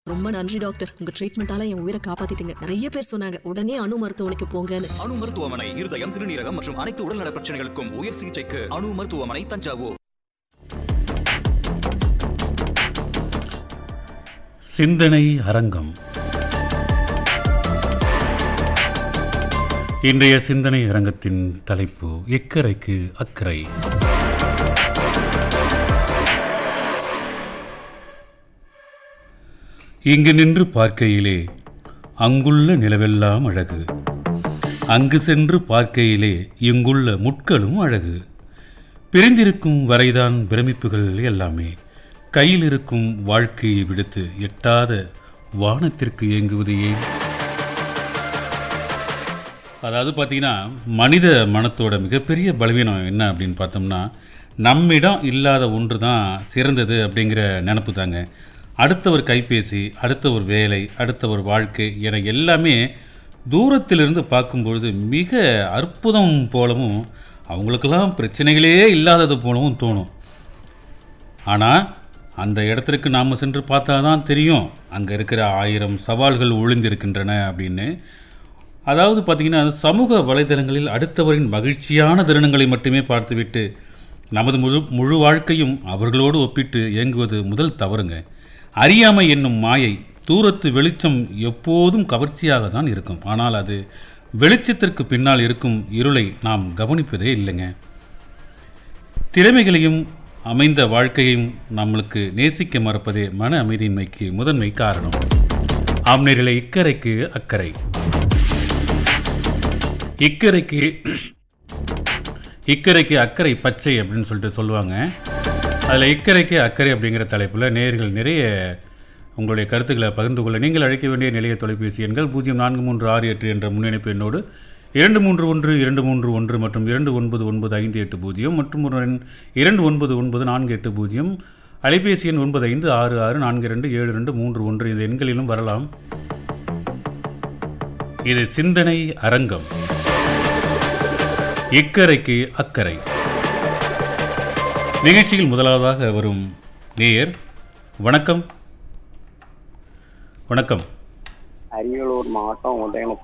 ரொம்ப நன்றி டாக்டர் உங்க ட்ரீட்மெண்டால என் உயிரை காப்பாத்திட்டீங்க நிறைய பேர் சொன்னாங்க உடனே அணு மருத்துவமனைக்கு போங்கன்னு அணு மருத்துவமனை இருதயம் சிறுநீரகம் மற்றும் அனைத்து உடல்நல பிரச்சனைகளுக்கும் உயர் சிகிச்சைக்கு அணு மருத்துவமனை தஞ்சாவூர் சிந்தனை அரங்கம் இன்றைய சிந்தனை அரங்கத்தின் தலைப்பு எக்கரைக்கு அக்கறை இங்கு நின்று பார்க்கையிலே அங்குள்ள நிலவெல்லாம் அழகு அங்கு சென்று பார்க்கையிலே இங்குள்ள முட்களும் அழகு பிரிந்திருக்கும் வரைதான் பிரமிப்புகள் எல்லாமே கையில் இருக்கும் வாழ்க்கையை விடுத்து எட்டாத வானத்திற்கு இயங்குவது ஏன் அதாவது பார்த்தீங்கன்னா மனித மனத்தோட மிகப்பெரிய பலவீனம் என்ன அப்படின்னு பார்த்தோம்னா நம்மிடம் இல்லாத ஒன்று தான் சிறந்தது அப்படிங்கிற நினப்பு தாங்க அடுத்த ஒரு கைபேசி அடுத்த ஒரு வேலை அடுத்த ஒரு வாழ்க்கை என எல்லாமே தூரத்திலிருந்து பார்க்கும்பொழுது மிக அற்புதம் போலவும் அவங்களுக்கெல்லாம் பிரச்சனைகளே இல்லாதது போலவும் தோணும் ஆனால் அந்த இடத்திற்கு நாம் சென்று பார்த்தா தான் தெரியும் அங்கே இருக்கிற ஆயிரம் சவால்கள் ஒளிந்திருக்கின்றன அப்படின்னு அதாவது பார்த்திங்கன்னா சமூக வலைதளங்களில் அடுத்தவரின் மகிழ்ச்சியான தருணங்களை மட்டுமே பார்த்துவிட்டு நமது முழு முழு வாழ்க்கையும் அவர்களோடு ஒப்பிட்டு இயங்குவது முதல் தவறுங்க அறியாமை என்னும் மாயை தூரத்து வெளிச்சம் எப்போதும் கவர்ச்சியாக தான் இருக்கும் ஆனால் அது வெளிச்சத்திற்கு பின்னால் இருக்கும் இருளை நாம் கவனிப்பதே இல்லைங்க திறமைகளையும் அமைந்த வாழ்க்கையையும் நம்மளுக்கு நேசிக்க மறப்பதே மன அமைதியின்மைக்கு முதன்மை காரணம் ஆம்நேரில் இக்கரைக்கு அக்கறை இக்கரைக்கு இக்கரைக்கு அக்கறை பச்சை அப்படின்னு சொல்லிட்டு சொல்லுவாங்க அதில் இக்கரைக்கு அக்கறை அப்படிங்கிற தலைப்பில் நேர்கள் நிறைய உங்களுடைய கருத்துக்களை பகிர்ந்து கொள்ள நீங்கள் அழைக்க வேண்டிய நிலைய தொலைபேசி எண்கள் பூஜ்ஜியம் நான்கு மூன்று ஆறு எட்டு என்ற முன்னிணைப்பு எண்ணோடு இரண்டு மூன்று ஒன்று இரண்டு மூன்று ஒன்று மற்றும் இரண்டு ஒன்பது ஒன்பது ஐந்து எட்டு பூஜ்ஜியம் மற்றும் ஒரு எண் இரண்டு ஒன்பது ஒன்பது நான்கு எட்டு பூஜ்ஜியம் அலைபேசி எண் ஒன்பது ஐந்து ஆறு ஆறு நான்கு ரெண்டு ஏழு ரெண்டு மூன்று ஒன்று இந்த எண்களிலும் வரலாம் இது சிந்தனை அரங்கம் இக்கரைக்கு அக்கறை நிகழ்ச்சியில் முதலாவதாக வரும் நேயர் வணக்கம் வணக்கம் அரியலூர் மாவட்டம் உதயநத்தம்